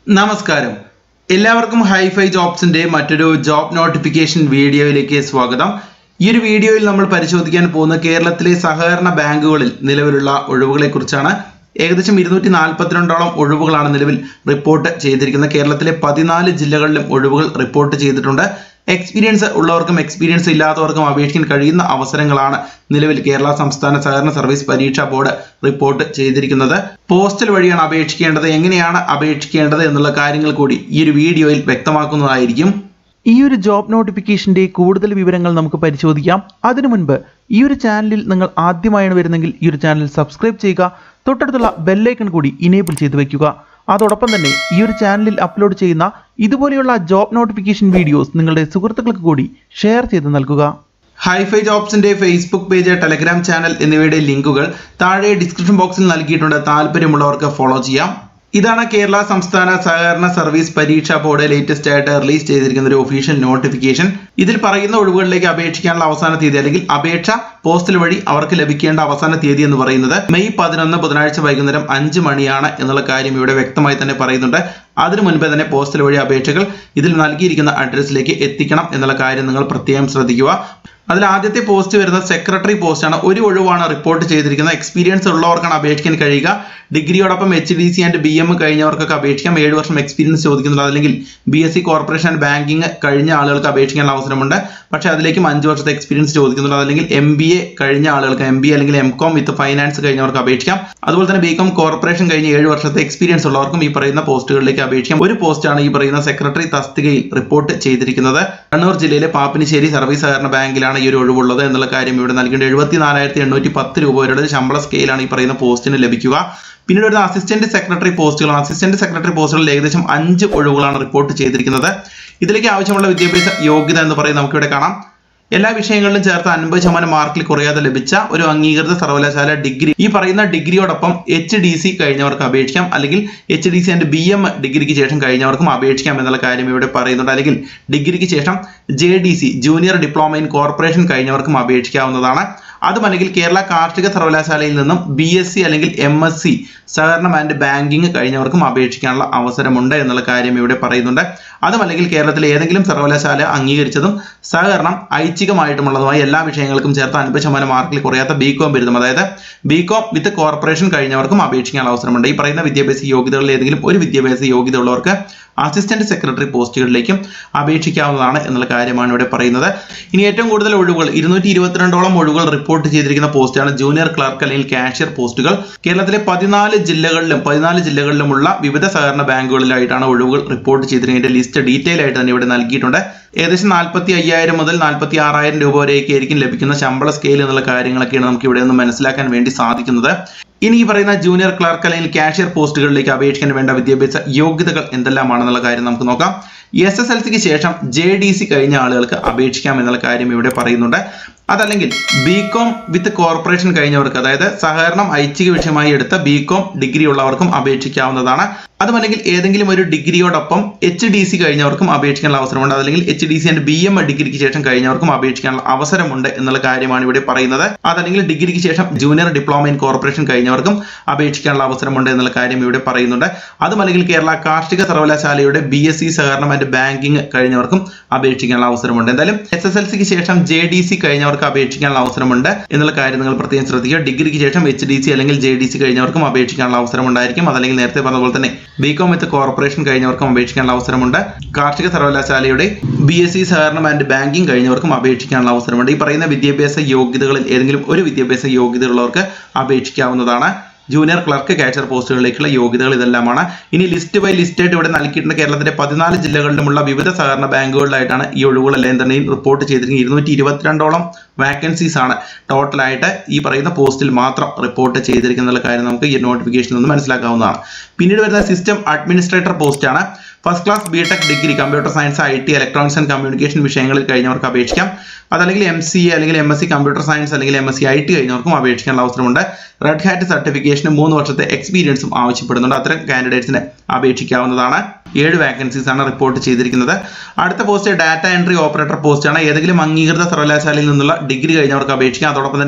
നമസ്കാരം എല്ലാവർക്കും ഹൈഫൈ ജോബ്സിന്റെ മറ്റൊരു ജോബ് നോട്ടിഫിക്കേഷൻ വീഡിയോയിലേക്ക് സ്വാഗതം ഈ ഒരു വീഡിയോയിൽ നമ്മൾ പരിശോധിക്കാൻ പോകുന്ന കേരളത്തിലെ സഹകരണ ബാങ്കുകളിൽ നിലവിലുള്ള ഒഴിവുകളെ കുറിച്ചാണ് ഏകദേശം ഇരുന്നൂറ്റി നാൽപ്പത്തിരണ്ടോളം ഒഴിവുകളാണ് നിലവിൽ റിപ്പോർട്ട് ചെയ്തിരിക്കുന്നത് കേരളത്തിലെ പതിനാല് ജില്ലകളിലും ഒഴിവുകൾ റിപ്പോർട്ട് ചെയ്തിട്ടുണ്ട് എക്സ്പീരിയൻസ് ഉള്ളവർക്കും എക്സ്പീരിയൻസ് ഇല്ലാത്തവർക്കും അപേക്ഷിക്കാൻ കഴിയുന്ന അവസരങ്ങളാണ് നിലവിൽ കേരള സംസ്ഥാന സഹകരണ സർവീസ് പരീക്ഷാ ബോർഡ് റിപ്പോർട്ട് ചെയ്തിരിക്കുന്നത് പോസ്റ്റൽ വഴിയാണ് അപേക്ഷിക്കേണ്ടത് എങ്ങനെയാണ് അപേക്ഷിക്കേണ്ടത് എന്നുള്ള കാര്യങ്ങൾ കൂടി ഈ ഒരു വീഡിയോയിൽ വ്യക്തമാക്കുന്നതായിരിക്കും ഈ ഒരു ജോബ് നോട്ടിഫിക്കേഷന്റെ കൂടുതൽ വിവരങ്ങൾ നമുക്ക് പരിശോധിക്കാം അതിനു മുൻപ് ഈ ഒരു ചാനലിൽ നിങ്ങൾ ആദ്യമായാണ് വരുന്നെങ്കിൽ ഈ ഒരു ചാനൽ സബ്സ്ക്രൈബ് ചെയ്യുക തൊട്ടടുത്തുള്ള ബെല്ലൈക്കൺ കൂടി ഇനേബിൾ ചെയ്ത് വെക്കുക അതോടൊപ്പം തന്നെ ഈ ഒരു ചാനലിൽ അപ്ലോഡ് ചെയ്യുന്ന ഇതുപോലെയുള്ള ജോബ് നോട്ടിഫിക്കേഷൻ വീഡിയോസ് നിങ്ങളുടെ സുഹൃത്തുക്കൾക്ക് കൂടി ഷെയർ ചെയ്ത് നൽകുക ഹൈഫൈ ജോബ്സിന്റെ ഫേസ്ബുക്ക് പേജ് ടെലഗ്രാം ചാനൽ എന്നിവയുടെ ലിങ്കുകൾ താഴെ ഡിസ്ക്രിപ്ഷൻ ബോക്സിൽ നൽകിയിട്ടുണ്ട് താല്പര്യമുള്ളവർക്ക് ഫോളോ ചെയ്യാം ഇതാണ് കേരള സംസ്ഥാന സഹകരണ സർവീസ് പരീക്ഷാ ബോർഡ് ലേറ്റസ്റ്റ് ആയിട്ട് റിലീസ് ചെയ്തിരിക്കുന്ന ഒരു ഒഫീഷ്യൽ നോട്ടിഫിക്കേഷൻ ഇതിൽ പറയുന്ന ഒഴിവുകളിലേക്ക് അപേക്ഷിക്കാനുള്ള അവസാന തീയതി അല്ലെങ്കിൽ അപേക്ഷ പോസ്റ്റൽ വഴി അവർക്ക് ലഭിക്കേണ്ട അവസാന തീയതി എന്ന് പറയുന്നത് മെയ് പതിനൊന്ന് ബുധനാഴ്ച വൈകുന്നേരം അഞ്ച് മണിയാണ് എന്നുള്ള കാര്യം ഇവിടെ വ്യക്തമായി തന്നെ പറയുന്നുണ്ട് അതിനു മുൻപേ തന്നെ പോസ്റ്റൽ വഴി അപേക്ഷകൾ ഇതിൽ നൽകിയിരിക്കുന്ന അഡ്രസ്സിലേക്ക് എത്തിക്കണം എന്നുള്ള കാര്യം നിങ്ങൾ പ്രത്യേകം ശ്രദ്ധിക്കുക അതിൽ ആദ്യത്തെ പോസ്റ്റ് വരുന്നത് സെക്രട്ടറി പോസ്റ്റാണ് ഒരു ഒഴിവാണ് റിപ്പോർട്ട് ചെയ്തിരിക്കുന്നത് എക്സ്പീരിയൻസ് ഉള്ളവർക്കാണ് അപേക്ഷിക്കാൻ കഴിയുക ഡിഗ്രിയോടൊപ്പം H D C and B M കഴിഞ്ഞവർക്കൊക്കെ അപേക്ഷിക്കാം ഏഴ് വർഷം എക്സ്പീരിയൻസ് ചോദിക്കുന്നുണ്ട് അല്ലെങ്കിൽ B S C cooperation and banking കഴിഞ്ഞ ആളുകൾക്ക് അപേക്ഷിക്കാനുള്ള അവസരമുണ്ട് പക്ഷേ അതിലേക്കും അഞ്ച് വർഷത്തെ എക്സ്പീരിയൻസ് ചോദിക്കുന്നുണ്ട് അല്ലെങ്കിൽ എം ബി എ കഴിഞ്ഞ ആളുകൾക്ക് എം ബി എ അല്ലെങ്കിൽ എം കോം വിത്ത് ഫൈനാൻസ് കഴിഞ്ഞവർക്ക് അപേക്ഷിക്കാം അതുപോലെ തന്നെ ബി കോം കോർപ്പറേഷൻ കഴിഞ്ഞ ഏഴ് വർഷത്തെ എക്സ്പീരിയൻസ് ഉള്ളവർക്കും ഈ പറയുന്ന പോസ്റ്റുകളിലേക്ക് അപേക്ഷിക്കാം ഒരു പോസ്റ്റാണ് ഈ പറയുന്ന സെക്രട്ടറി തസ്തികയിൽ റിപ്പോർട്ട് ചെയ്തിരിക്കുന്നത് കണ്ണൂർ ജില്ലയിലെ പാപ്പിനിശ്ശേരി സർവീസ് സഹകരണ ബാങ്കിലാണ് ഈ ഒരു ഒഴിവുള്ളത് എന്നുള്ള കാര്യം ഇവിടെ നൽകേണ്ട എഴുപത്തി നാലായിരത്തി എണ്ണൂറ്റി പത്ത് രൂപ വരെയുടെ ശമ്പള സ്കെയിലാണ് ഈ പറയുന്ന പോസ്റ്റിന് ലഭിക്കുക പിന്നീട് വരുന്ന അസിസ്റ്റന്റ് സെക്രട്ടറി പോസ്റ്റുകളാണ് അസിസ്റ്റന്റ് സെക്രട്ടറി പോസ്റ്റുകളിൽ ഏകദേശം അഞ്ച് ഒഴിവുകളാണ് റിപ്പോർട്ട് ചെയ്തിരിക്കുന്നത് ഇതിലേക്ക് ആവശ്യമുള്ള വിദ്യാഭ്യാസ യോഗ്യത എന്ന് പറയുന്നത് നമുക്കിവിടെ കാണാം എല്ലാ വിഷയങ്ങളിലും ചേർത്ത് അൻപത് ശതമാനം മാർക്കിൽ കുറയാതെ ലഭിച്ച ഒരു അംഗീകൃത സർവകലാശാല ഡിഗ്രി ഈ പറയുന്ന ഡിഗ്രിയോടൊപ്പം എച്ച് ഡി സി കഴിഞ്ഞവർക്ക് അപേക്ഷിക്കാം അല്ലെങ്കിൽ H D C and B M ഡിഗ്രിക്ക് ശേഷം കഴിഞ്ഞവർക്കും അപേക്ഷിക്കാം എന്നുള്ള കാര്യം ഇവിടെ പറയുന്നുണ്ട് അല്ലെങ്കിൽ ഡിഗ്രിക്ക് ശേഷം J D C junior diploma in corporation കഴിഞ്ഞവർക്കും അപേക്ഷിക്കാവുന്നതാണ് അതുമല്ലെങ്കിൽ കേരള കാർഷിക സർവകലാശാലയിൽ നിന്നും ബി എസ് സി അല്ലെങ്കിൽ എം എസ് സി സഹകരണം ആൻഡ് ബാങ്കിങ് കഴിഞ്ഞവർക്കും അപേക്ഷിക്കാനുള്ള അവസരമുണ്ട് എന്നുള്ള കാര്യം ഇവിടെ പറയുന്നുണ്ട് അതുമല്ലെങ്കിൽ കേരളത്തിലെ ഏതെങ്കിലും സർവകലാശാല അംഗീകരിച്ചതും സഹകരണം ഐച്ഛികമായിട്ടുമുള്ളതുമായ എല്ലാ വിഷയങ്ങൾക്കും ചേർത്ത് അൻപത് ശതമാനം മാർക്കിൽ കുറയാത്ത ബി കോം ബിരുദം അതായത് ബി കോം വിത്ത് കോർപ്പറേഷൻ കഴിഞ്ഞവർക്കും അപേക്ഷിക്കാനുള്ള അവസരമുണ്ട് ഈ പറയുന്ന വിദ്യാഭ്യാസ യോഗ്യതകളിൽ ഏതെങ്കിലും ഒരു വിദ്യാഭ്യാസ യോഗ്യത ഉള്ളവർക്ക് അസിസ്റ്റന്റ് സെക്രട്ടറി പോസ്റ്റുകളിലേക്കും അപേക്ഷിക്കാവുന്നതാണ് എന്നുള്ള കാര്യമാണ് ഇവിടെ പറയുന്നത് ഇനി ഏറ്റവും കൂടുതൽ ഒഴിവുകൾ ഇരുന്നൂറ്റി ഇരുപത്തിരണ്ടോളം ഒഴിവുകൾ റിപ്പോർട്ട് ചെയ്തിരിക്കുന്ന പോസ്റ്റാണ് ജൂനിയർ ക്ലർക്ക് അല്ലെങ്കിൽ കാഷ്യർ പോസ്റ്റുകൾ കേരളത്തിലെ പതിനാല് ജില്ലകളിലും പതിനാല് ജില്ലകളിലുമുള്ള വിവിധ സഹകരണ ബാങ്കുകളിലായിട്ടാണ് ഒഴിവുകൾ റിപ്പോർട്ട് ചെയ്തിരിക്കുന്നതിന്റെ ലിസ്റ്റ് ഡീറ്റെയിൽ ആയിട്ട് തന്നെ ഇവിടെ നൽകിയിട്ടുണ്ട് ഏകദേശം നാൽപ്പത്തി അയ്യായിരം മുതൽ നാൽപ്പത്തി ആറായിരം രൂപ വരെയൊക്കെ ആയിരിക്കും ലഭിക്കുന്ന ശമ്പള സ്കെയിൽ എന്നുള്ള കാര്യങ്ങളൊക്കെയാണ് നമുക്ക് ഇവിടെ നിന്ന് മനസ്സിലാക്കാൻ വേണ്ടി സാധിക്കുന്നത് ഇനി ഈ പറയുന്ന ജൂനിയർ ക്ലർക്ക് അല്ലെങ്കിൽ കാഷ്യർ പോസ്റ്റുകളിലേക്ക് അപേക്ഷിക്കാൻ വേണ്ട വിദ്യാഭ്യാസ യോഗ്യതകൾ എന്തെല്ലാമാണെന്നുള്ള കാര്യം നമുക്ക് നോക്കാം എസ് എസ് എൽ സിക്ക് ശേഷം ജെ ഡി സി കഴിഞ്ഞ ആളുകൾക്ക് അപേക്ഷിക്കാം എന്നുള്ള കാര്യം ഇവിടെ പറയുന്നുണ്ട് അതല്ലെങ്കിൽ ബി കോം വിത്ത് കോർപ്പറേഷൻ കഴിഞ്ഞവർക്ക് അതായത് സഹകരണം ഐച്ഛിക വിഷയമായി എടുത്ത ബി കോം ഡിഗ്രി ഉള്ളവർക്കും അപേക്ഷിക്കാവുന്നതാണ് അതുമല്ലെങ്കിൽ ഏതെങ്കിലും ഒരു ഡിഗ്രിയോടൊപ്പം എച്ച് ഡി സി കഴിഞ്ഞവർക്കും അപേക്ഷിക്കാനുള്ള അവസരമുണ്ട് അതല്ലെങ്കിൽ H D C and B M ഡിഗ്രിക്ക് ശേഷം കഴിഞ്ഞവർക്കും അപേക്ഷിക്കാനുള്ള അവസരമുണ്ട് എന്നുള്ള കാര്യമാണ് ഇവിടെ പറയുന്നത് അതല്ലെങ്കിൽ ഡിഗ്രിക്ക് ശേഷം ജൂനിയർ ഡിപ്ലോമ ഇൻ കോർപ്പറേഷൻ കഴിഞ്ഞവർക്കും അപേക്ഷിക്കാനുള്ള അവസരമുണ്ട് എന്നുള്ള കാര്യം ഇവിടെ പറയുന്നുണ്ട് അതുമല്ലെങ്കിൽ കേരള കാർഷിക സർവകലാശാലയുടെ ബി എസ് സി സഹകരണം ആൻഡ് ബാങ്കിങ് കഴിഞ്ഞവർക്കും അപേക്ഷിക്കാനുള്ള അവസരമുണ്ട് എന്തായാലും എസ് എസ് എൽ സിക്ക് ശേഷം ജെ ഡി സി കഴിഞ്ഞവർക്ക് അപേക്ഷിക്കാനുള്ള അവസരമുണ്ട് എന്നുള്ള കാര്യം നിങ്ങൾ പ്രത്യേകം ശ്രദ്ധിക്കുക ഡിഗ്രിക്ക് ശേഷം എച്ച് ഡി സി അല്ലെങ്കിൽ ജെ ഡി സി കഴിഞ്ഞവർക്കും അപേക്ഷിക്കാനുള്ള അവസരം ഉണ്ടായിരിക്കും അതല്ലെങ്കിൽ നേരത്തെ പറഞ്ഞ പോലെ തന്നെ ബി കോം വിത്ത് കോർപ്പറേഷൻ കഴിഞ്ഞവർക്കും അപേക്ഷിക്കാനുള്ള അവസരമുണ്ട് കാർഷിക സർവകലാശാലയുടെ ബി എസ് സി സഹകരണം ആൻഡ് ബാങ്കിങ് കഴിഞ്ഞവർക്കും അപേക്ഷിക്കാനുള്ള അവസരമുണ്ട് ഈ പറയുന്ന വിദ്യാഭ്യാസ യോഗ്യതകളിൽ ഏതെങ്കിലും ഒരു വിദ്യാഭ്യാസ യോഗ്യതയുള്ളവർക്ക് അപേക്ഷിക്കാവുന്നതാണ് ജൂനിയർ ക്ലർക്ക് കാച്ചർ പോസ്റ്റുകളിലേക്കുള്ള യോഗ്യതകൾ ഇതെല്ലാമാണ് ഇനി ലിസ്റ്റ് ബൈ ലിസ്റ്റ് ആയിട്ട് ഇവിടെ നൽകിയിട്ടുണ്ട് കേരളത്തിലെ പതിനാല് ജില്ലകളിലുമുള്ള വിവിധ സഹകരണ ബാങ്കുകളിലായിട്ടാണ് ഈ ഒഴിവുകളെല്ലാം തന്നെ റിപ്പോർട്ട് ചെയ്തിരിക്കുന്നത് ഇരുന്നൂറ്റി ഇരുപത്തിരണ്ടോളം വാക്കൻസീസ് ആണ് ടോട്ടലായിട്ട് ഈ പറയുന്ന പോസ്റ്റിൽ മാത്രം റിപ്പോർട്ട് ചെയ്തിരിക്കുന്ന കാര്യം നമുക്ക് ഈ നോട്ടിഫിക്കേഷനിൽ നിന്ന് മനസ്സിലാക്കാവുന്നതാണ് പിന്നീട് വരുന്ന സിസ്റ്റം അഡ്മിനിസ്ട്രേറ്റർ പോസ്റ്റാണ് first class B tech degree computer science I T electronics and communication വിഷയങ്ങളിൽ കഴിഞ്ഞവർക്ക് അപേക്ഷിക്കാം അതല്ലെങ്കിൽ എം സി എ അല്ലെങ്കിൽ M S C computer science അല്ലെങ്കിൽ M S C I T കഴിഞ്ഞവർക്കും അപേക്ഷിക്കാനുള്ള അവസരമുണ്ട് റെഡ് ഹാറ്റ് സർട്ടിഫിക്കേഷന് മൂന്ന് വർഷത്തെ എക്സ്പീരിയൻസും ആവശ്യപ്പെടുന്നുണ്ട് അത്തരം കാൻഡിഡേറ്റ്സിന് അപേക്ഷിക്കാവുന്നതാണ് ഏഴ് വാക്കൻസീസ് ആണ് റിപ്പോർട്ട് ചെയ്തിരിക്കുന്നത് അടുത്ത post data entry operator post ആണ് ഏതെങ്കിലും അംഗീകൃത സർവകലാശാലയിൽ നിന്നുള്ള ഡിഗ്രി കഴിഞ്ഞവർക്ക് അപേക്ഷിക്കാം അതോടൊപ്പം തന്നെ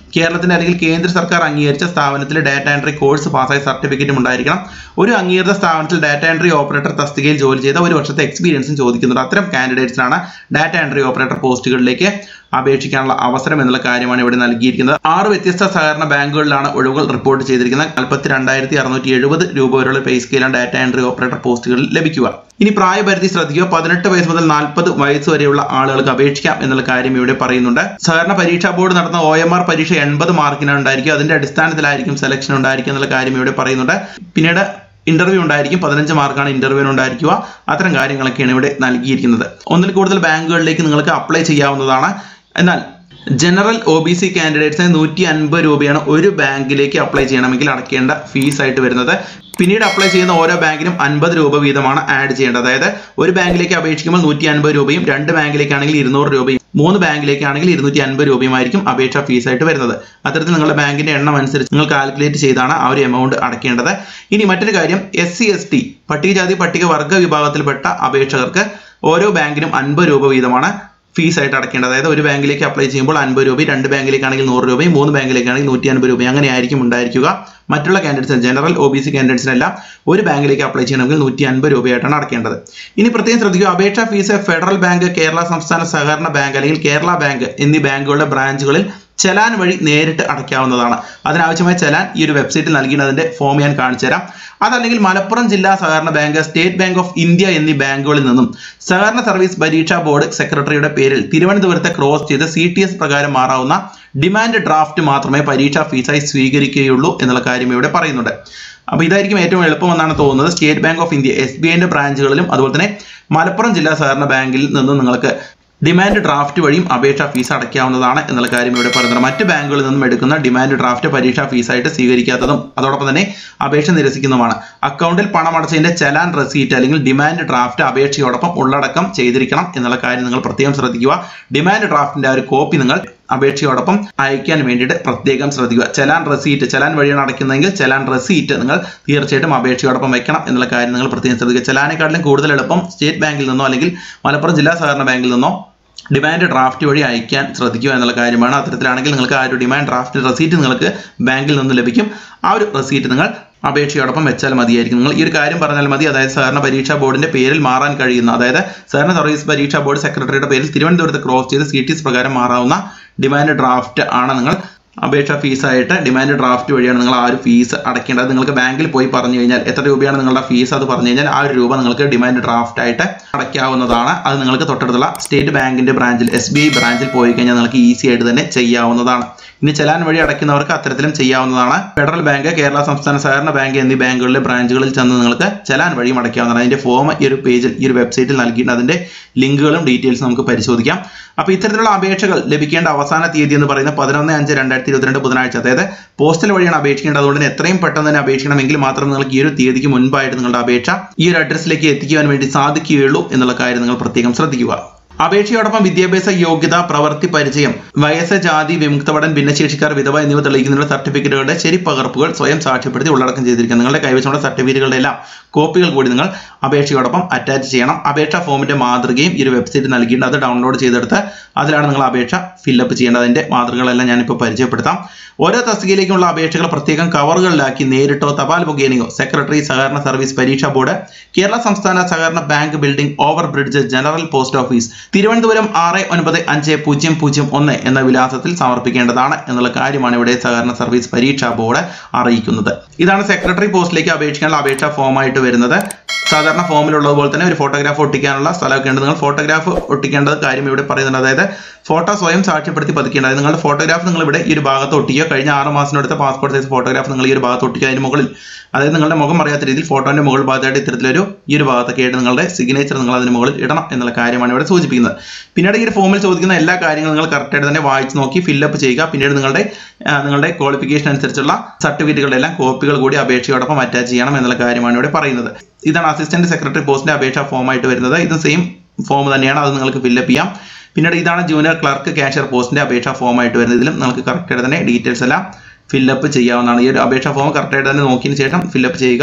കേരളത്തിന്റെ അല്ലെങ്കിൽ കേന്ദ്ര സർക്കാർ അംഗീകരിച്ച സ്ഥാപനത്തിൽ ഡാറ്റ എൻട്രി കോഴ്സ് പാസ്സായ സർട്ടിഫിക്കറ്റും ഉണ്ടായിരിക്കണം ഒരു അംഗീകൃത സ്ഥാപനത്തിൽ ഡാറ്റ എൻട്രി ഓപ്പറേറ്റർ തസ്തികയിൽ ജോലി ചെയ്ത ഒരു വർഷത്തെ എക്സ്പീരിയൻസും ചോദിക്കുന്നുണ്ട് അത്തരം കാൻഡിഡേറ്റ്സിനാണ് ഡാറ്റ എൻട്രി ഓപ്പറേറ്റർ പോസ്റ്റുകളിലേക്ക് അപേക്ഷിക്കാനുള്ള അവസരം എന്നുള്ള കാര്യമാണ് ഇവിടെ നൽകിയിരിക്കുന്നത് ആറ് വ്യത്യസ്ത സഹകരണ ബാങ്കുകളിലാണ് ഒഴിവുകൾ റിപ്പോർട്ട് ചെയ്തിരിക്കുന്നത് നാൽപ്പത്തി രണ്ടായിരത്തി അറുന്നൂറ്റി എഴുപത് രൂപ വരെയുള്ള പേ സ്കെയിലാണ് ഡാറ്റ എൻട്രി ഓപ്പറേറ്റർ പോസ്റ്റുകളിൽ ലഭിക്കുക ഇനി പ്രായപരിധി ശ്രദ്ധിക്കുക പതിനെട്ട് വയസ്സ് മുതൽ നാൽപ്പത് വയസ്സ് വരെയുള്ള ആളുകൾക്ക് അപേക്ഷിക്കാം എന്നുള്ള കാര്യം ഇവിടെ പറയുന്നുണ്ട് സഹകരണ പരീക്ഷാ ബോർഡ് നടന്ന ഒ എം ആർ പരീക്ഷ എൺപത് മാർക്കിനാണ് ഉണ്ടായിരിക്കും അതിന്റെ അടിസ്ഥാനത്തിലായിരിക്കും സെലക്ഷൻ ഉണ്ടായിരിക്കും എന്നുള്ള കാര്യം ഇവിടെ പറയുന്നുണ്ട് പിന്നീട് ഇന്റർവ്യൂ ഉണ്ടായിരിക്കും പതിനഞ്ച് മാർക്കാണ് ഇന്റർവ്യൂവിന് ഉണ്ടായിരിക്കുക അത്തരം കാര്യങ്ങളൊക്കെയാണ് ഇവിടെ നൽകിയിരിക്കുന്നത് ഒന്നിൽ കൂടുതൽ ബാങ്കുകളിലേക്ക് നിങ്ങൾക്ക് അപ്ലൈ ചെയ്യാവുന്നതാണ് എന്നാൽ ജനറൽ ഒ ബി സി കാൻഡിഡേറ്റ്സിന് നൂറ്റി അൻപത് രൂപയാണ് ഒരു ബാങ്കിലേക്ക് അപ്ലൈ ചെയ്യണമെങ്കിൽ അടയ്ക്കേണ്ട ഫീസ് ആയിട്ട് വരുന്നത് പിന്നീട് അപ്ലൈ ചെയ്യുന്ന ഓരോ ബാങ്കിനും അൻപത് രൂപ വീതമാണ് ആഡ് ചെയ്യേണ്ടത് അതായത് ഒരു ബാങ്കിലേക്ക് അപേക്ഷിക്കുമ്പോൾ നൂറ്റി അൻപത് രൂപയും രണ്ട് ബാങ്കിലേക്കാണെങ്കിൽ ഇരുന്നൂറ് രൂപയും മൂന്ന് ബാങ്കിലേക്കാണെങ്കിൽ ഇരുന്നൂറ്റി അൻപത് രൂപയുമായിരിക്കും അപേക്ഷ ഫീസ് ആയിട്ട് വരുന്നത് അത്തരത്തിൽ നിങ്ങളുടെ ബാങ്കിന്റെ എണ്ണം അനുസരിച്ച് നിങ്ങൾ കാൽക്കുലേറ്റ് ചെയ്താണ് ആ ഒരു എമൗണ്ട് അടയ്ക്കേണ്ടത് ഇനി മറ്റൊരു കാര്യം എസ് സി എസ് ടി പട്ടികജാതി പട്ടികവർഗ വിഭാഗത്തിൽപ്പെട്ട അപേക്ഷകർക്ക് ഓരോ ബാങ്കിനും അൻപത് രൂപ വീതമാണ് ഫീസ് ആയിട്ട് അടയ്ക്കേണ്ടത് അതായത് ഒരു ബാങ്കിലേക്ക് അപ്ലൈ ചെയ്യുമ്പോൾ അൻപത് രൂപയും രണ്ട് ബാങ്കിലേക്കാണെങ്കിൽ നൂറ് രൂപയും മൂന്ന് ബാങ്കിലേക്കാണെങ്കിൽ നൂറ്റി അൻപത് രൂപയും അങ്ങനെയായിരിക്കും ഉണ്ടായിരിക്കുക മറ്റുള്ള കാൻഡിഡേറ്റ്സിന് ജനറൽ ഒ ബി സി കാൻഡിഡേറ്റ്സിനെല്ലാം ഒരു ബാങ്കിലേക്ക് അപ്ലൈ ചെയ്യണമെങ്കിൽ നൂറ്റി അൻപത് രൂപയായിട്ടാണ് അടയ്ക്കേണ്ടത് ഇനി പ്രത്യേകം ശ്രദ്ധിക്കുക അപേക്ഷാ ഫീസ് ഫെഡറൽ ബാങ്ക് കേരള സംസ്ഥാന സഹകരണ ബാങ്ക് അല്ലെങ്കിൽ കേരള ബാങ്ക് എന്നീ ബാങ്കുകളുടെ ബ്രാഞ്ചുകളിൽ ചലാൻ വഴി നേരിട്ട് അടയ്ക്കാവുന്നതാണ് അതിനാവശ്യമായ ചലാൻ ഈ ഒരു വെബ്സൈറ്റിൽ നൽകിയതിന്റെ ഫോം ഞാൻ കാണിച്ചു തരാം അതല്ലെങ്കിൽ മലപ്പുറം ജില്ലാ സഹകരണ bank state bank of India എന്നീ ബാങ്കുകളിൽ നിന്നും സഹകരണ സർവീസ് പരീക്ഷാ ബോർഡ് സെക്രട്ടറിയുടെ പേരിൽ തിരുവനന്തപുരത്തെ ക്രോസ് ചെയ്ത് സി ടി എസ് പ്രകാരം മാറാവുന്ന ഡിമാൻഡ് ഡ്രാഫ്റ്റ് മാത്രമേ പരീക്ഷാ ഫീസായി സ്വീകരിക്കുകയുള്ളൂ എന്നുള്ള കാര്യം ഇവിടെ പറയുന്നുണ്ട് അപ്പോൾ ഇതായിരിക്കും ഏറ്റവും എളുപ്പമെന്നാണ് തോന്നുന്നത് state bank of India S B ഐന്റെ ബ്രാഞ്ചുകളിലും അതുപോലെ തന്നെ മലപ്പുറം ജില്ലാ സഹകരണ ബാങ്കിൽ നിന്നും നിങ്ങൾക്ക് ഡിമാൻഡ് ഡ്രാഫ്റ്റ് വഴിയും അപേക്ഷാ ഫീസ് അടയ്ക്കാവുന്നതാണ് എന്നുള്ള കാര്യം ഇവിടെ പറയുന്നത് മറ്റ് ബാങ്കുകളിൽ നിന്നും എടുക്കുന്ന ഡിമാൻഡ് ഡ്രാഫ്റ്റ് പരീക്ഷാ ഫീസായിട്ട് സ്വീകരിക്കാത്തതും അതോടൊപ്പം തന്നെ അപേക്ഷ നിരസിക്കുന്നതുമാണ് അക്കൗണ്ടിൽ പണം അടച്ചതിന്റെ ചലാൻ റെസീറ്റ് അല്ലെങ്കിൽ ഡിമാൻഡ് ഡ്രാഫ്റ്റ് അപേക്ഷയോടൊപ്പം ഉള്ളടക്കം ചെയ്തിരിക്കണം എന്നുള്ള കാര്യം നിങ്ങൾ പ്രത്യേകം ശ്രദ്ധിക്കുക ഡിമാൻഡ് ഡ്രാഫ്റ്റിന്റെ ആ ഒരു കോപ്പി നിങ്ങൾ അപേക്ഷയോടൊപ്പം അയക്കാൻ വേണ്ടിയിട്ട് പ്രത്യേകം ശ്രദ്ധിക്കുക ചലാൻ റെസീറ്റ് ചലാൻ വഴിയാണ് അടയ്ക്കുന്നതെങ്കിൽ ചലാൻ റെസീറ്റ് നിങ്ങൾ തീർച്ചയായിട്ടും അപേക്ഷയോടൊപ്പം വെക്കണം എന്നുള്ള കാര്യം നിങ്ങൾ പ്രത്യേകം ശ്രദ്ധിക്കുക ചലാനെക്കാട്ടിലും കൂടുതൽ എളുപ്പം സ്റ്റേറ്റ് ബാങ്കിൽ നിന്നോ അല്ലെങ്കിൽ മലപ്പുറം ജില്ലാ സഹകരണ ബാങ്കിൽ നിന്നോ ഡിമാൻഡ് ഡ്രാഫ്റ്റ് വഴി അയക്കാൻ ശ്രദ്ധിക്കുക എന്നുള്ള കാര്യമാണ് അത്തരത്തിലാണെങ്കിൽ നിങ്ങൾക്ക് ആ ഒരു ഡിമാൻഡ് ഡ്രാഫ്റ്റ് റെസീറ്റ് നിങ്ങൾക്ക് ബാങ്കിൽ നിന്ന് ലഭിക്കും ആ ഒരു റെസീറ്റ് നിങ്ങൾ അപേക്ഷയോടൊപ്പം വെച്ചാൽ മതിയായിരിക്കും നിങ്ങൾ ഈ ഒരു കാര്യം പറഞ്ഞാൽ മതി അതായത് സഹകരണ പരീക്ഷാ ബോർഡിന്റെ പേരിൽ മാറാൻ കഴിയുന്ന അതായത് സഹകരണ സർവീസ് പരീക്ഷാ ബോർഡ് സെക്രട്ടറിയുടെ പേരിൽ തിരുവനന്തപുരത്ത് ക്രോസ് ചെയ്ത് സി ടി എസ് പ്രകാരം മാറാവുന്ന ഡിമാൻഡ് ഡ്രാഫ്റ്റ് ആണ് നിങ്ങൾ അപേക്ഷ ഫീസായിട്ട് ഡിമാൻഡ് ഡ്രാഫ്റ്റ് വഴിയാണ് നിങ്ങൾ ആ ഒരു ഫീസ് അടയ്ക്കേണ്ടത് നിങ്ങൾക്ക് ബാങ്കിൽ പോയി പറഞ്ഞു കഴിഞ്ഞാൽ എത്ര രൂപയാണ് നിങ്ങളുടെ ഫീസ് അത് പറഞ്ഞു കഴിഞ്ഞാൽ ആ ഒരു രൂപ നിങ്ങൾക്ക് ഡിമാൻഡ് ഡ്രാഫ്റ്റ് ആയിട്ട് അടയ്ക്കാവുന്നതാണ് അത് നിങ്ങൾക്ക് തൊട്ടടുത്തുള്ള സ്റ്റേറ്റ് ബാങ്കിന്റെ ബ്രാഞ്ചിൽ എസ് ബി ഐ ബ്രാഞ്ചിൽ പോയി കഴിഞ്ഞാൽ നിങ്ങൾക്ക് ഈസി ആയിട്ട് തന്നെ ചെയ്യാവുന്നതാണ് ഇനി ചലാൻ വഴി അടയ്ക്കുന്നവർക്ക് അത്തരത്തിലും ചെയ്യാവുന്നതാണ് ഫെഡറൽ ബാങ്ക് കേരള സംസ്ഥാന സഹകരണ ബാങ്ക് എന്നീ ബാങ്കുകളിലെ ബ്രാഞ്ചുകളിൽ ചെന്ന് നിങ്ങൾക്ക് ചലാൻ വഴിയും അടയ്ക്കാവുന്നതാണ് അതിന്റെ ഫോം ഈ ഒരു പേജിൽ ഈ ഒരു വെബ്സൈറ്റിൽ നൽകിയിട്ടുണ്ട് അതിന്റെ ലിങ്കുകളും ഡീറ്റെയിൽസും നമുക്ക് പരിശോധിക്കാം അപ്പോൾ ഇത്തരത്തിലുള്ള അപേക്ഷകൾ ലഭിക്കേണ്ട അവസാന തീയതി എന്ന് പറയുന്നത് പതിനൊന്ന് അഞ്ച് രണ്ടായിരത്തി ഇരുപത്തിരണ്ട് ബുധനാഴ്ച അതായത് പോസ്റ്റൽ വഴിയാണ് അപേക്ഷിക്കേണ്ടത് അതുകൊണ്ട് തന്നെ എത്രയും പെട്ടെന്ന് തന്നെ അപേക്ഷിക്കണമെങ്കിൽ മാത്രം നിങ്ങൾക്ക് ഈ ഒരു തീയതിക്ക് മുൻപായിട്ട് നിങ്ങളുടെ അപേക്ഷ ഈ ഒരു അഡ്രസ്സിലേക്ക് എത്തിക്കുവാൻ വേണ്ടി സാധിക്കുകയുള്ളൂ എന്നുള്ള കാര്യം നിങ്ങൾ പ്രത്യേകം ശ്രദ്ധിക്കുക അപേക്ഷയോടൊപ്പം വിദ്യാഭ്യാസ യോഗ്യത പ്രവൃത്തി പരിചയം വയസ്സ് ജാതി വിമുക്തപടൻ ഭിന്നശേഷിക്കാർ വിധവ എന്നിവ തെളിയിക്കുന്നതിനുള്ള സർട്ടിഫിക്കറ്റുകളുടെ ശരിപ്പകർപ്പുകൾ സ്വയം സാക്ഷ്യപ്പെടുത്തി ഉള്ളടക്കം ചെയ്തിരിക്കുക നിങ്ങളുടെ കൈവശമുള്ള സർട്ടിഫിക്കറ്റുകളുടെ എല്ലാം കോപ്പികൾ കൂടി നിങ്ങൾ അപേക്ഷയോടൊപ്പം അറ്റാച്ച് ചെയ്യണം അപേക്ഷാ ഫോമിന്റെ മാതൃകയും ഈ ഒരു വെബ്സൈറ്റ് നൽകിയിട്ടുണ്ട് അത് ഡൗൺലോഡ് ചെയ്തെടുത്ത് അതിലാണ് നിങ്ങൾ അപേക്ഷ ഫില്ലപ്പ് ചെയ്യേണ്ടത് അതിന്റെ മാതൃകകളെല്ലാം ഞാനിപ്പോൾ പരിചയപ്പെടുത്താം ഓരോ തസ്തികയിലേക്കുള്ള അപേക്ഷകൾ പ്രത്യേകം കവറുകളിലാക്കി നേരിട്ടോ തപാൽ മുഖേനയോ സെക്രട്ടറി സഹകരണ സർവീസ് പരീക്ഷാ ബോർഡ് കേരള സംസ്ഥാന സഹകരണ bank building over bridge general post office Thiruvananthapuram ആറ് ഒൻപത് അഞ്ച് പൂജ്യം പൂജ്യം ഒന്ന് എന്ന വിലാസത്തിൽ സമർപ്പിക്കേണ്ടതാണ് എന്നുള്ള കാര്യമാണ് ഇവിടെ സഹകരണ സർവീസ് പരീക്ഷാ ബോർഡ് അറിയിക്കുന്നത് ഇതാണ് സെക്രട്ടറി പോസ്റ്റിലേക്ക് അപേക്ഷിക്കാനുള്ള അപേക്ഷാ ഫോമായിട്ട് വരുന്നത് സാധാരണ ഫോമിലുള്ളത് പോലെ തന്നെ ഒരു ഫോട്ടോഗ്രാഫ് ഒട്ടിക്കാനുള്ള സ്ഥലമൊക്കെ ഉണ്ട് നിങ്ങൾ ഫോട്ടോഗ്രാഫ് ഒട്ടിക്കേണ്ടത് കാര്യം ഇവിടെ പറയുന്നുണ്ട് അതായത് ഫോട്ടോ സ്വയം സാക്ഷ്യപ്പെടുത്തി പതിക്കേണ്ടത് നിങ്ങളുടെ ഫോട്ടോഗ്രാഫ് നിങ്ങൾ ഇവിടെ ഈ ഒരു ഭാഗത്ത് ഒട്ടിക്കുക കഴിഞ്ഞ ആറ് മാസത്തിനടുത്ത പാസ്പോർട്ട് സൈസ് ഫോട്ടോഗ്രാഫ് നിങ്ങൾ ഈ ഒരു ഭാഗത്ത് ഒട്ടിക്കുക അതിന് മുകളിൽ അതായത് നിങ്ങളുടെ മുഖം അറിയാത്ത രീതിയിൽ ഫോട്ടോന്റെ മുകൾ ഭാഗത്തായിട്ട് ഇത്തരത്തിലൊരു ഈ ഒരു ഭാഗത്തൊക്കെ ആയിട്ട് നിങ്ങളുടെ സിഗ്നേച്ചർ നിങ്ങൾ അതിന് മുകളിൽ ഇടണം എന്നുള്ള കാര്യമാണ് ഇവിടെ സൂചിപ്പിക്കുന്നത് പിന്നീട് ഈ ഒരു ഫോമിൽ ചോദിക്കുന്ന എല്ലാ കാര്യങ്ങളും നിങ്ങൾ കറക്റ്റായിട്ട് തന്നെ വായിച്ച് നോക്കി ഫില്ലപ്പ് ചെയ്യുക പിന്നീട് നിങ്ങളുടെ ആ, നിങ്ങളുടെ ക്വാളിഫിക്കേഷൻ അനുസരിച്ചുള്ള സർട്ടിഫിക്കറ്റുകളുടെ എല്ലാം കോപ്പികൾ കൂടി അപേക്ഷയോടൊപ്പം അറ്റാച്ച് ചെയ്യണം എന്നുള്ള കാര്യമാണ് ഇവിടെ പറയുന്നത് ഇതാണ് അസിസ്റ്റന്റ് സെക്രട്ടറി പോസ്റ്റിന്റെ അപേക്ഷാ ഫോമായിട്ട് വരുന്നത് ഇത് സെയിം ഫോം തന്നെയാണ് അത് നിങ്ങൾക്ക് ഫില്ലപ്പ് ചെയ്യാം പിന്നീട് ഇതാണ് ജൂനിയർ ക്ലർക്ക് കാഷ്യർ പോസ്റ്റിന്റെ അപേക്ഷാ ഫോമായിട്ട് വരുന്നത് ഇതിലും നിങ്ങൾക്ക് കറക്റ്റായിട്ട് തന്നെ ഡീറ്റെയിൽസ് എല്ലാം ഫില്ലപ്പ് ചെയ്യാവുന്നതാണ് ഈ ഒരു അപേക്ഷാ ഫോം കറക്റ്റായിട്ട് തന്നെ നോക്കിയതിന് ശേഷം ഫില്ലപ്പ് ചെയ്യുക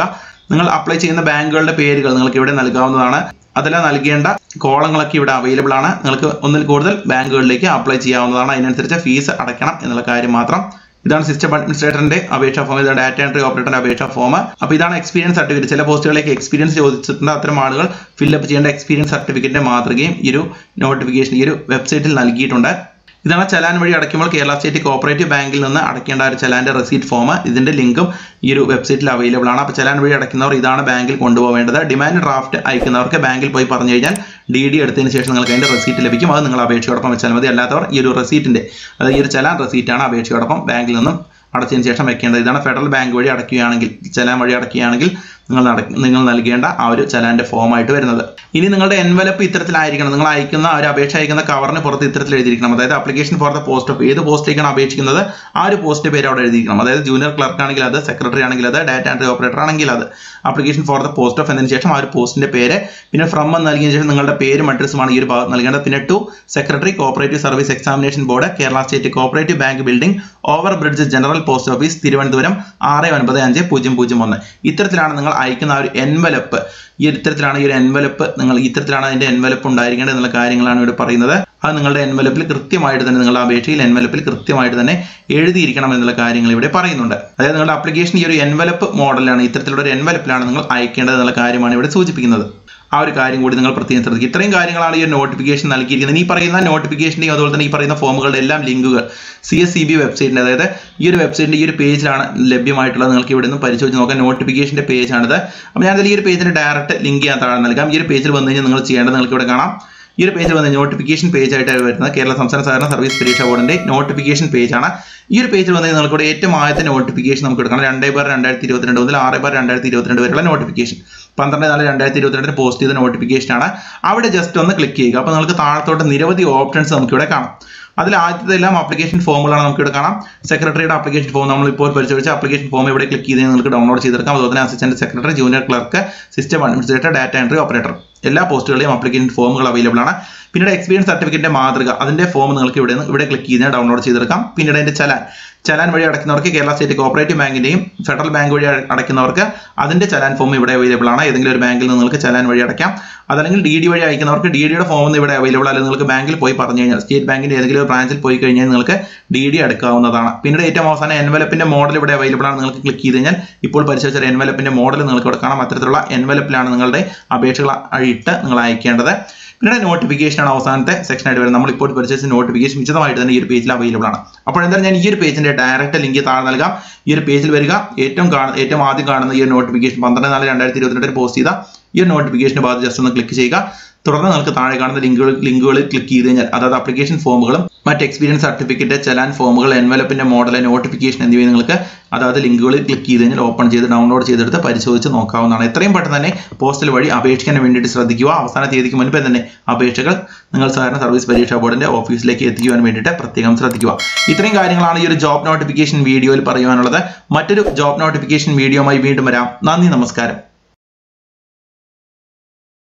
നിങ്ങൾ അപ്ലൈ ചെയ്യുന്ന ബാങ്കുകളുടെ പേരുകൾ നിങ്ങൾക്ക് ഇവിടെ നൽകാവുന്നതാണ് അതെല്ലാം നൽകേണ്ട കോളങ്ങളൊക്കെ ഇവിടെ അവൈലബിൾ ആണ് നിങ്ങൾക്ക് ഒന്നിൽ കൂടുതൽ ബാങ്കുകളിലേക്ക് അപ്ലൈ ചെയ്യാവുന്നതാണ് അതിനനുസരിച്ച് ഫീസ് അടയ്ക്കണം എന്നുള്ള കാര്യം മാത്രം ഇതാണ് സിസ്റ്റം അഡ്മിനിസ്ട്രേറ്ററിന്റെ അപേക്ഷാ ഫോം ഇതാണ് ഡാറ്റ എൻട്രി ഓപ്പറേറ്ററിന്റെ അപേക്ഷാ ഫോം അപ്പോൾ ഇതാണ് എക്സ്പീരിയൻസ് സർട്ടിഫിക്കറ്റ് ചില പോസ്റ്റുകളിലേക്ക് എക്സ്പീരിയൻസ് ചോദിച്ചിട്ടുണ്ട് അത്തരം ആളുകൾ ഫില്ലപ്പ് ചെയ്യേണ്ട എക്സ്പീരിയൻസ് സർട്ടിഫിക്കറ്റിന്റെ മാതൃകയും ഈ ഒരു നോട്ടിഫിക്കേഷൻ ഈ ഒരു വെബ്സൈറ്റിൽ നൽകിയിട്ടുണ്ട് ഇതാണ് ചലാൻ വഴി അടയ്ക്കുമ്പോൾ കേരള സ്റ്റേറ്റ് കോപ്പറേറ്റീവ് ബാങ്കിൽ നിന്ന് അടയ്ക്കേണ്ട ഒരു ചലാന്റെ റെസീറ്റ് ഫോം ഇതിന്റെ ലിങ്കും ഈ ഒരു വെബ്സൈറ്റിൽ അവൈലബിൾ ആണ് അപ്പോൾ ചലാൻ വഴി അടയ്ക്കുന്നവർ ഇതാണ് ബാങ്കിൽ കൊണ്ടുപോകേണ്ടത് ഡിമാൻഡ് ഡ്രാഫ്റ്റ് അയക്കുന്നവർക്ക് ബാങ്കിൽ പോയി പറഞ്ഞു കഴിഞ്ഞാൽ ഡി ഡി എടുത്തതിന് ശേഷം നിങ്ങൾക്ക് അതിന്റെ റെസീറ്റ് ലഭിക്കും അത് നിങ്ങൾ അപേക്ഷയോടൊപ്പം വെച്ചാൽ മതി അല്ലാത്തവർ ഈ ഒരു റെസീറ്റിന്റെ അതായത് ഈ ഒരു ചലാൻ റെസീറ്റാണ് അപേക്ഷയോടൊപ്പം ബാങ്കിൽ നിന്നും അടച്ചതിന് ശേഷം വെക്കേണ്ടത് ഇതാണ് ഫെഡറൽ ബാങ്ക് വഴി അടയ്ക്കുകയാണെങ്കിൽ ചലാൻ വഴി അടയ്ക്കുകയാണെങ്കിൽ നിങ്ങൾ നിങ്ങൾ നൽകേണ്ട ആ ഒരു ചലാന്റെ ഫോം ആയിട്ട് വരുന്നത് ഇനി നിങ്ങളുടെ എൻവലപ്പ് ഇത്തരത്തിലായിരിക്കണം നിങ്ങൾ അയക്കുന്ന ഒരു അപേക്ഷ അയക്കുന്ന കവറിന് പുറത്ത് ഇത്തരത്തിൽ എഴുതിയിരിക്കണം അതായത് application for the post of ഏത് പോസ്റ്റിലേക്കാണ് അപേക്ഷിക്കുന്നത് ആ ഒരു പോസ്റ്റിന്റെ പേര് അവിടെ എഴുതിയിരിക്കണം അതായത് ജൂനിയർ ക്ലർക്ക് ആണെങ്കിൽ അത് സെക്രട്ടറി ആണെങ്കിൽ അത് ഡാറ്റ എൻട്രി ഓപ്പറേറ്റർ ആണെങ്കിൽ അത് application for the post of എന്നതിന് ശേഷം ആ ഒരു പോസ്റ്റിന്റെ പേര് പിന്നെ ഫ്രം എന്ന് നൽകിയതിനു ശേഷം നിങ്ങളുടെ പേരും അഡ്രസ്സുമാണ് ഈ ഒരു ഭാഗത്ത് നൽകേണ്ടത് പിന്നെ to secretary cooperative service examination board Kerala state cooperative bank building over bridge general post office Thiruvananthapuram ആറ് ഒൻപത് അഞ്ച് പൂജ്യം പൂജ്യം ഒന്ന് ഇത്തരത്തിലാണ് നിങ്ങൾ അയക്കുന്ന ആ ഒരു എൻവലപ്പ് ഈ ഇത്തരത്തിലാണ് ഈ ഒരു എൻവലപ്പ് നിങ്ങൾ ഇത്തരത്തിലാണ് അതിന്റെ എൻവലപ്പ് ഉണ്ടായിരിക്കേണ്ടത് എന്നുള്ള കാര്യങ്ങളാണ് ഇവിടെ പറയുന്നത് അത് നിങ്ങളുടെ എൻവലപ്പിൽ കൃത്യമായിട്ട് തന്നെ നിങ്ങളുടെ അപേക്ഷയിൽ എൻവലപ്പിൽ കൃത്യമായിട്ട് തന്നെ എഴുതിയിരിക്കണം എന്നുള്ള കാര്യങ്ങൾ ഇവിടെ പറയുന്നുണ്ട് അതായത് നിങ്ങളുടെ അപ്ലിക്കേഷൻ ഈ ഒരു എൻവലപ്പ് മോഡലാണ് ഇത്തരത്തിലുള്ള ഒരു എൻവലപ്പിലാണ് നിങ്ങൾ അയക്കേണ്ടത് എന്നുള്ള കാര്യമാണ് ഇവിടെ സൂചിപ്പിക്കുന്നത് ആ ഒരു കാര്യം കൂടി നിങ്ങൾ പ്രത്യേകം ശ്രദ്ധിക്കുക ഇത്രയും കാര്യങ്ങളാണ് ഈ ഒരു നോട്ടിഫിക്കേഷൻ നൽകിയിരിക്കുന്നത് ഈ പറയുന്ന നോട്ടിഫിക്കേഷൻ്റെയും അതുപോലെ തന്നെ ഈ പറയുന്ന ഫോമുകളുടെ എല്ലാം ലിങ്കുകൾ സി എസ് സി ബി വെബ്സൈറ്റിൻ്റെ അതായത് ഈ ഒരു വെബ്സൈറ്റിൻ്റെ ഈ ഒരു പേജിലാണ് ലഭ്യമായിട്ടുള്ളത് നിങ്ങൾക്ക് ഇവിടെ നിന്ന് പരിശോധിച്ച് നോക്കാം നോട്ടിഫിക്കേഷൻ്റെ പേജാണിത് അപ്പോൾ ഞാനതിൽ ഈ ഒരു പേജിന് ഡയറക്റ്റ് ലിങ്ക് ഞാൻ താഴെ നൽകാം ഈ ഒരു പേജിൽ വന്നു കഴിഞ്ഞാൽ നിങ്ങൾ ചെയ്യേണ്ടത് നിങ്ങൾക്ക് ഇവിടെ കാണാം ഈ ഒരു പേജിൽ വന്ന നോട്ടിഫിക്കേഷൻ പേജ് ആയിട്ടാണ് വരുന്നത് കേരള സംസ്ഥാന സഹകരണ സർവീസ് പരീക്ഷാ ബോർഡിന്റെ നോട്ടിഫിക്കേഷൻ പേജാണ് ഈ ഒരു പേജിൽ വന്നു നിങ്ങൾക്ക് ഇവിടെ ഏറ്റവും ആദ്യത്തെ നോട്ടിഫിക്കേഷൻ നമുക്ക് എടുക്കണം രണ്ടേ ബാർ രണ്ടായിരത്തി ഇരുപത്തിരണ്ട് മുതൽ ആറ് ബാർ രണ്ടായിരത്തി ഇരുപത്തിരണ്ട് വരെയുള്ള നോട്ടിഫിക്കേഷൻ പന്ത്രണ്ട് നാല് രണ്ടായിരത്തി ഇരുപത്തിരണ്ടിന് പോസ്റ്റ് ചെയ്ത നോട്ടിഫിക്കേഷൻ ആണ് അവിടെ ജസ്റ്റ് ഒന്ന് ക്ലിക്ക് ചെയ്യുക അപ്പോൾ നിങ്ങൾക്ക് താഴത്തോട്ട് നിരവധി ഓപ്ഷൻസ് നമുക്കിവിടെ കാണാം അതിൽ ആദ്യത്തെ എല്ലാം ആപ്ലിക്കേഷൻ ഫോമുകളാണ് നമുക്ക് ഇവിടെ കാണാം സെക്രട്ടറിയുടെ ആപ്ലിക്കേഷൻ ഫോം നമ്മൾ ഇപ്പോൾ പരിശോധിച്ച ആപ്ലിക്കേഷൻ ഫോം ഇവിടെ ക്ലിക്ക് ചെയ്ത് നിങ്ങൾക്ക് ഡൗൺലോഡ് ചെയ്തെടുക്കാം അതുപോലെ തന്നെ assistant secretary junior clerk system administrator data entry operator എല്ലാ പോസ്റ്റുകളുടെയും ആപ്ലിക്കേഷൻ ഫോമുകൾ അവൈലബിൾ ആണ് പിന്നീട് എക്സ്പീരിയൻസ് സർട്ടിഫിക്കറ്റിന്റെ മാതൃക അതിന്റെ ഫോം നിങ്ങൾക്ക് ഇവിടെ നിന്ന് ഇവിടെ ക്ലിക്ക് ചെയ്ത് ഡൗൺലോഡ് ചെയ്തെടുക്കാം പിന്നീട് അതിന്റെ ചലാൻ ചലാൻ വഴി അടയ്ക്കുന്നവർക്ക് കേരള സ്റ്റേറ്റ് കോപ്പറേറ്റീവ് ബാങ്കിന്റെയും ഫെഡറൽ ബാങ്ക് വഴി അടയ്ക്കുന്നവർക്ക് അതിന്റെ ചലാൻ ഫോം ഇവിടെ അവൈലബിൾ ആണ് ഏതെങ്കിലും ഒരു ബാങ്കിൽ നിന്ന് നിങ്ങൾക്ക് ചലാൻ വഴി അടയ്ക്കാം അതല്ലെങ്കിൽ ഡി ഡി വഴി അയക്കുന്നവർക്ക് ഡി ഡിയുടെ ഫോം ഇവിടെ അവൈലബിൾ അല്ലെങ്കിൽ നിങ്ങൾക്ക് ബാങ്കിൽ പോയി പറഞ്ഞു കഴിഞ്ഞാൽ സ്റ്റേറ്റ് ബാങ്കിന്റെ ഏതെങ്കിലും ഒരു ബ്രാഞ്ചിൽ പോയി കഴിഞ്ഞാൽ നിങ്ങൾക്ക് ഡി ഡി എടുക്കാവുന്നതാണ് പിന്നീട് ഏറ്റവും അവസാനം എൻവലപ്പിന്റെ മോഡൽ ഇവിടെ അവൈലബിൾ ആണ് നിങ്ങൾക്ക് ക്ലിക്ക് ചെയ്ത് കഴിഞ്ഞാൽ ഇപ്പോൾ പരിശോധിച്ച എൻവലപ്പിന്റെ മോഡൽ നിങ്ങൾക്ക് ഇവിടെ കാണാം അത്തരത്തിലുള്ള എൻവലപ്പിലാണ് നിങ്ങളുടെ അപേക്ഷകൾ ഇട്ട് നിങ്ങൾ അയക്കേണ്ടത് പിന്നീട് നോട്ടിഫിക്കേഷൻ ആണ് അവസാനത്തെ സെക്ഷൻ ആയിട്ട് വരുന്നത് നമ്മൾ ഇപ്പോൾ പരിശോധിച്ച നോട്ടിഫിക്കേഷൻ വിശദമായിട്ട് തന്നെ ഈ ഒരു പേജിൽ അവൈലബിൾ ആണ് അപ്പോൾ എന്തായാലും ഞാൻ ഈ ഒരു പേജിന്റെ ഡയറക്റ്റ് ലിങ്ക് താഴെ നൽകാം ഈ ഒരു പേജിൽ വരിക ഏറ്റവും കാണുന്ന ഏറ്റവും ആദ്യം കാണുന്ന ഈ ഒരു നോട്ടിഫിക്കേഷൻ പന്ത്രണ്ട് നാല് രണ്ടായിരത്തി ഇരുപത്തിരണ്ടിൽ പോസ്റ്റ് ചെയ്ത ഈ ഒരു നോട്ടിഫിക്കേഷന്റെ ഭാഗത്ത് ജസ്റ്റ് ഒന്ന് ക്ലിക്ക് ചെയ്യുക തുടർന്ന് നിങ്ങൾക്ക് താഴെ കാണുന്ന ലിങ്കുകൾ ലിങ്കുകളിൽ ക്ലിക്ക് ചെയ്ത് കഴിഞ്ഞാൽ അതായത് അപ്ലിക്കേഷൻ ഫോമുകളും മറ്റ് എക്സ്പീരിയൻസ് സർട്ടിഫിക്കറ്റ് ചലാൻ ഫോമുകൾ എൻവലപ്പിന്റെ മോഡൽ നോട്ടിഫിക്കേഷൻ എന്നിവ നിങ്ങൾക്ക് അതായത് ലിങ്കുകളിൽ ക്ലിക്ക് ചെയ്ത് കഴിഞ്ഞാൽ ഓപ്പൺ ചെയ്ത് ഡൗൺലോഡ് ചെയ്തെടുത്ത് പരിശോധിച്ച് നോക്കാവുന്നതാണ് എത്രയും പെട്ടെന്ന് തന്നെ പോസ്റ്റൽ വഴി അപേക്ഷിക്കാൻ വേണ്ടിയിട്ട് ശ്രദ്ധിക്കുക അവസാന തീയതിക്ക് മുൻപേ തന്നെ അപേക്ഷകൾ നിങ്ങൾ സഹകരണ സർവീസ് പരീക്ഷാ ബോർഡിന്റെ ഓഫീസിലേക്ക് എത്തിക്കുവാൻ വേണ്ടിയിട്ട് പ്രത്യേകം ശ്രദ്ധിക്കുക ഇത്രയും കാര്യങ്ങളാണ് ഈ ഒരു ജോബ് നോട്ടിഫിക്കേഷൻ വീഡിയോയിൽ പറയുവാനുള്ളത് മറ്റൊരു ജോബ് നോട്ടിഫിക്കേഷൻ വീഡിയോയുമായി വീണ്ടും വരാം നന്ദി നമസ്കാരം